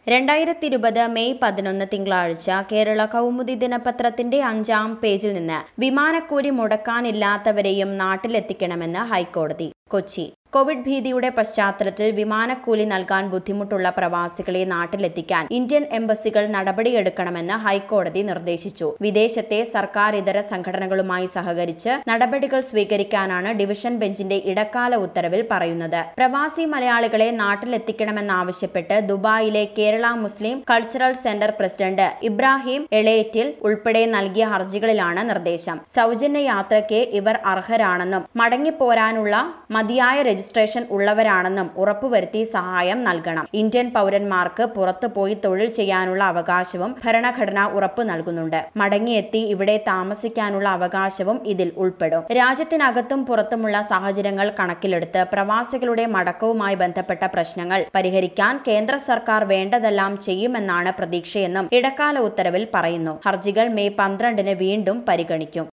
രണ്ടായിരത്തി ഇരുപത് മെയ് പതിനൊന്ന് തിങ്കളാഴ്ച കേരള കൗമുദി ദിനപത്രത്തിന്റെ അഞ്ചാം പേജിൽ നിന്ന് വിമാനക്കൂലി മുടക്കാനില്ലാത്തവരെയും നാട്ടിലെത്തിക്കണമെന്ന് ഹൈക്കോടതി കൊച്ചി കോവിഡ് ഭീതിയുടെ പശ്ചാത്തലത്തിൽ വിമാനക്കൂലി നൽകാൻ ബുദ്ധിമുട്ടുള്ള പ്രവാസികളെ നാട്ടിലെത്തിക്കാൻ ഇന്ത്യൻ എംബസികൾ നടപടിയെടുക്കണമെന്ന് ഹൈക്കോടതി നിർദ്ദേശിച്ചു വിദേശത്തെ സർക്കാർ ഇതര സംഘടനകളുമായി സഹകരിച്ച് നടപടികൾ സ്വീകരിക്കാനാണ് ഡിവിഷൻ ബെഞ്ചിന്റെ ഇടക്കാല ഉത്തരവിൽ പറയുന്നത് പ്രവാസി മലയാളികളെ നാട്ടിലെത്തിക്കണമെന്നാവശ്യപ്പെട്ട് ദുബായിലെ Kerala Muslim cultural centre president Ibrahim Elettil ഉൾപ്പെടെ നൽകിയ ഹർജികളിലാണ് നിർദ്ദേശം സൗജന്യ യാത്രയ്ക്ക് ഇവർ അർഹരാണെന്നും മടങ്ങിപ്പോരാനുള്ള മതിയായ രജിസ്ട്രേഷൻ ഉള്ളവരാണെന്നും ഉറപ്പുവരുത്തി സഹായം നൽകണം ഇന്ത്യൻ പൗരന്മാർക്ക് പുറത്തു പോയി തൊഴിൽ ചെയ്യാനുള്ള അവകാശവും ഭരണഘടന ഉറപ്പു നൽകുന്നുണ്ട് മടങ്ങിയെത്തി ഇവിടെ താമസിക്കാനുള്ള അവകാശവും ഇതിൽ ഉൾപ്പെടും രാജ്യത്തിനകത്തും പുറത്തുമുള്ള സാഹചര്യങ്ങൾ കണക്കിലെടുത്ത് പ്രവാസികളുടെ മടക്കവുമായി ബന്ധപ്പെട്ട പ്രശ്നങ്ങൾ പരിഹരിക്കാൻ കേന്ദ്ര സർക്കാർ വേണ്ടതെല്ലാം ചെയ്യുമെന്നാണ് പ്രതീക്ഷയെന്നും ഇടക്കാല ഉത്തരവിൽ പറയുന്നു ഹർജികൾ മെയ് പന്ത്രണ്ടിന് വീണ്ടും പരിഗണിക്കും